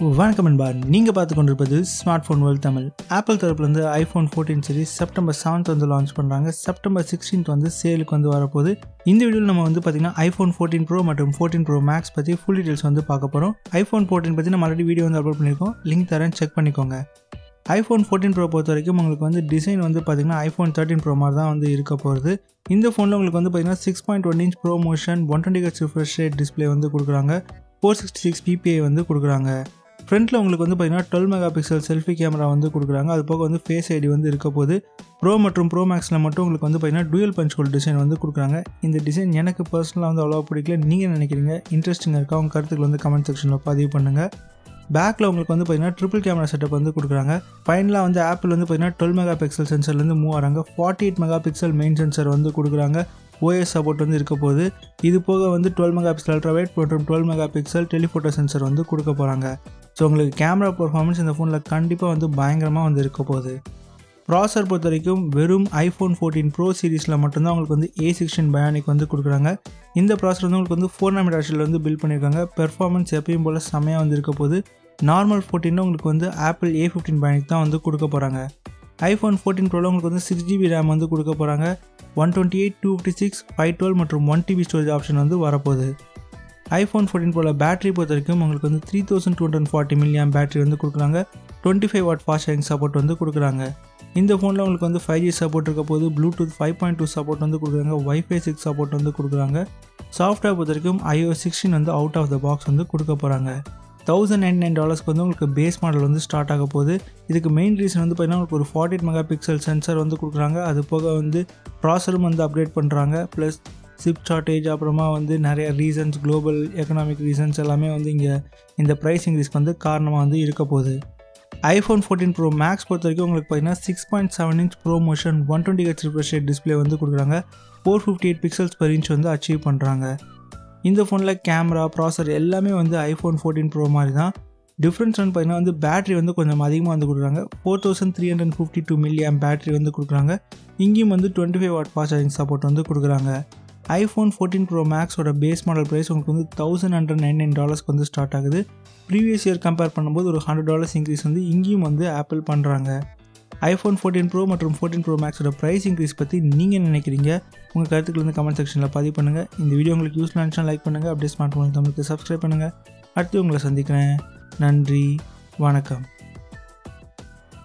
வணக்கம் என்பா நீங்கள் பார்த்து கொண்டிருப்பது smartphone world Tamil Apple தரப்புலேருந்து iPhone fourteen series September seventh வந்து லான்ச் பண்ணுறாங்க செப்டம்பர் சிக்ஸ்டீன்த் வந்து சேலுக்கு வந்து வரப்போகுது இந்த வீடியோவில் நம்ம வந்து பார்த்திங்கன்னா ஐஃபோன் ஃபோர்டீன் ப்ரோ மற்றும் ஃபோர்டீன் ப்ரோ மேக்ஸ் பற்றி ஃபுல் டீட்டெயில்ஸ் வந்து பார்க்க போகிறோம் ஐஃபோன் ஃபோர்டீன் பற்றி நம்ம ஆல்ரெடி வீடியோ வந்து அப்லோட் பண்ணியிருக்கோம் லிங்க் தரேன் செக் பண்ணிக்கோங்க ஐஃபோன் ஃபோர்டீன் ப்ரோ பொறுத்த வரைக்கும் உங்களுக்கு வந்து டிசைன் வந்து பார்த்திங்கன்னா ஐஃபோன் தேர்ட்டின் ப்ரோ மாதிரி தான் வந்து இருக்க போகிறது இந்த ஃபோனில் உங்களுக்கு வந்து பார்த்திங்கன்னா six point one inch pro motion one twenty H refresh rate display வந்து கொடுக்குறாங்க ஃபோர் சிக்ஸ்டி சிக்ஸ் பிபிஐ வந்து கொடுக்குறாங்க ஃப்ரண்ட்டில் உங்களுக்கு வந்து பார்த்திங்கன்னா twelve megapixel selfie camera வந்து கொடுக்குறாங்க அது போக வந்து ஃபேஸ் ஐடி வந்து இருக்க போது ப்ரோ மற்றும் ப்ரோ மேக்ஸில் மட்டும் உங்களுக்கு வந்து பார்த்திங்கன்னா டூயல் பஞ்ச் ஹோல் டிசைன் வந்து கொடுக்குறாங்க இந்த டிசைன் எனக்கு பர்சனலாக வந்து அவ்வளோவா பிடிக்கல நீங்கள் நினைக்கிறீங்க இன்ட்ரெஸ்டிங்காக இருக்கா உங்கள் கருத்துக்கள் வந்து கமெண்ட் செக்ஷனில் பதிவு பண்ணுங்கள் பேக்கில் உங்களுக்கு வந்து பார்த்திங்கன்னா ட்ரிபிள் கேமரா செட்டப் வந்து கொடுக்குறாங்க ஃபைனலாக வந்து ஆப்பிள் வந்து பார்த்திங்கன்னா டுவெல் மெகா பிக்சல் சென்சர்லேருந்து மூவ் ஆகிறாங்க forty eight megapixel main sensor வந்து கொடுக்குறாங்க ஓஎஸ் சப்போர்ட் வந்து இருக்க போகுது இது போக வந்து டுவெல் மெகா பிக்சல் அல்ட்ராவைட் மற்றும் twelve megapixel telephoto sensor வந்து கொடுக்க போகிறாங்க ஸோ உங்களுக்கு கேமரா பர்ஃபார்மன்ஸ் இந்த ஃபோனில் கண்டிப்பாக வந்து பயங்கரமாக வந்து இருக்க போகுது ப்ராசர் பொறுத்த வரைக்கும் வெறும் ஐஃபோன் ஃபோர்டீன் ப்ரோ சீரிஸில் மட்டும்தான் உங்களுக்கு வந்து ஏ சிக்ஸ்டின் பயானிக் வந்து கொடுக்குறாங்க இந்த ப்ராசர் வந்து உங்களுக்கு வந்து ஃபோர் நாமிட் ஆஷில் வந்து பில்ட் பண்ணியிருக்காங்க பெர்ஃபார்மன்ஸ் எப்பயும் போல் செம்மையாக வந்து இருக்க போகுது நார்மல் ஃபோர்டீனில் உங்களுக்கு வந்து ஆப்பிள் ஏ ஃபிஃப்டின் பயானிக் தான் வந்து கொடுக்க போகிறாங்க ஐஃபோன் ஃபோர்டீன் ப்ரோவில் உங்களுக்கு வந்து சிக்ஸ் ஜிபி ரேம் வந்து கொடுக்க போகிறாங்க one twenty eight two fifty six five twelve மற்றும் ஒன் டிபி ஸ்டோரேஜ் ஆப்ஷன் வந்து வரப்போகுது ஐஃபோன் ஃபோர்டீன் ப்ரோவில் பேட்டரி பொறுத்த வரைக்கும் உங்களுக்கு வந்து three thousand two hundred forty milliamp battery வந்து கொடுக்குறாங்க twenty five watt fast charging support வந்து கொடுக்குறாங்க இந்த ஃபோனில் உங்களுக்கு வந்து ஃபைவ் ஜி சப்போர்ட் இருக்க போது Bluetooth five point two support வந்து கொடுக்குறாங்க வைஃபை சிக்ஸ் சப்போர்ட் வந்து கொடுக்குறாங்க சாஃப்ட்வேர் பொறுத்த வரைக்கும் ஐஓ சிக்ஸ்டின் வந்து அவுட் ஆஃப் த பாக்ஸ் வந்து கொடுக்க போகிறாங்க தௌசண்ட் நைன் நைன் டாலர்ஸ்க்கு வந்து உங்களுக்கு பேஸ் மாடல் வந்து ஸ்டார்ட் ஆக போகுது இதுக்கு மெயின் ரீசன் வந்து பார்த்தீங்கன்னா உங்களுக்கு ஒரு forty eight megapixel sensor வந்து கொடுக்குறாங்க அது போக வந்து ப்ராசரும் வந்து அப்டேட் பண்ணுறாங்க ப்ளஸ் சிப் ஷார்ட்டேஜ் அப்புறமா வந்து நிறைய ரீசன்ஸ் குளோபல் எக்கனாமிக் ரீசன்ஸ் எல்லாமே வந்து இங்கே இந்த ப்ரைஸ் இன்க்ரீஸ்க்கு வந்து காரணமாக வந்து இருக்க போகுது ஐஃபோன் ஃபோர்டீன் ப்ரோ மேக்ஸ் பொறுத்த வரைக்கும் உங்களுக்கு பார்த்தீங்கன்னா six point seven inch pro motion one twenty H refresh rate display வந்து கொடுக்குறாங்க four fifty eight pixels per inch வந்து அச்சீவ் பண்ணுறாங்க இந்த ஃபோனில் கேமரா ப்ராசர் எல்லாமே வந்து ஐஃபோன் ஃபோர்டீன் ப்ரோ மாதிரி தான் டிஃப்ரென்ஸ் வந்து பார்த்தீங்கன்னா வந்து பேட்டரி வந்து கொஞ்சம் அதிகமாக வந்து கொடுக்குறாங்க four thousand three hundred fifty two milliamp battery வந்து கொடுக்குறாங்க இங்கேயும் வந்து twenty five watt fast charging support வந்து கொடுக்குறாங்க ஐஃபோன் ஃபோர்டீன் ப்ரோ மேக்ஸோட பேஸ் மாடல் ப்ரைஸ் உங்களுக்கு வந்து தௌசண்ட் ஹண்ட்ரட் நைன் நைன் டாலர்ஸ்க்கு வந்து ஸ்டார்ட் ஆகுது ப்ரீவியஸ் இயர் கம்பேர் பண்ணும்போது ஒரு ஹண்ட்ரட் டாலர்ஸ் இன்க்ரீஸ் வந்து இங்கேயும் வந்து ஆப்பிள் பண்ணுறாங்க ஐஃபோன் ஃபோர்டீன் ப்ரோ மற்றும் ஃபோர்டீன் ப்ரோ மேக்ஸோட ப்ரைஸ் இன்க்ரீஸ் பற்றி நீங்கள் நினைக்கிறீங்க உங்கள் கருத்துக்கள் வந்து கமெண்ட் செக்ஷனில் பதிவு பண்ணுங்கள் இந்த வீடியோ உங்களுக்கு யூஸ்ஃபுல்லாக இருந்துச்சுன்னா லைக் பண்ணுங்கள் அப்படியே ஸ்மார்ட் ஃபோன் தமிழுக்கு சப்ஸ்கிரைப் பண்ணுங்கள் அடுத்து உங்களை சந்திக்கிறேன் நன்றி வணக்கம்